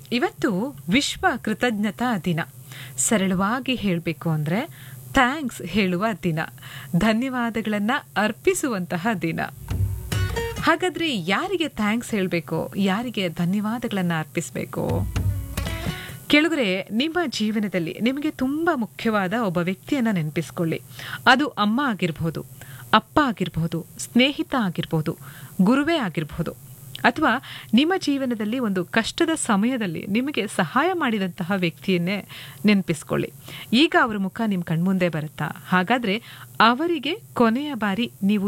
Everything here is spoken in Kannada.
ಇವತ್ತು ವಿಶ್ವ ಕೃತಜ್ಞತಾ ದಿನ ಸರಳವಾಗಿ ಹೇಳಬೇಕು ಅಂದರೆ ಥ್ಯಾಂಕ್ಸ್ ಹೇಳುವ ದಿನ ಧನ್ಯವಾದಗಳನ್ನು ಅರ್ಪಿಸುವಂತಹ ದಿನ ಹಾಗಾದ್ರೆ ಯಾರಿಗೆ ಥ್ಯಾಂಕ್ಸ್ ಹೇಳಬೇಕು ಯಾರಿಗೆ ಧನ್ಯವಾದಗಳನ್ನು ಅರ್ಪಿಸಬೇಕು ಕೆಳಗರೆ ನಿಮ್ಮ ಜೀವನದಲ್ಲಿ ನಿಮಗೆ ತುಂಬ ಮುಖ್ಯವಾದ ಒಬ್ಬ ವ್ಯಕ್ತಿಯನ್ನು ನೆನಪಿಸ್ಕೊಳ್ಳಿ ಅದು ಅಮ್ಮ ಆಗಿರ್ಬೋದು ಅಪ್ಪ ಆಗಿರ್ಬೋದು ಸ್ನೇಹಿತ ಆಗಿರ್ಬೋದು ಗುರುವೇ ಆಗಿರ್ಬೋದು ಅಥವಾ ನಿಮ್ಮ ಜೀವನದಲ್ಲಿ ಒಂದು ಕಷ್ಟದ ಸಮಯದಲ್ಲಿ ನಿಮಗೆ ಸಹಾಯ ಮಾಡಿದಂತಹ ವ್ಯಕ್ತಿಯನ್ನೇ ನೆನಪಿಸ್ಕೊಳ್ಳಿ ಈಗ ಅವರ ಮುಖ ನಿಮ್ಮ ಕಣ್ಮುಂದೆ ಬರುತ್ತಾ ಹಾಗಾದರೆ ಅವರಿಗೆ ಕೊನೆಯ ಬಾರಿ ನೀವು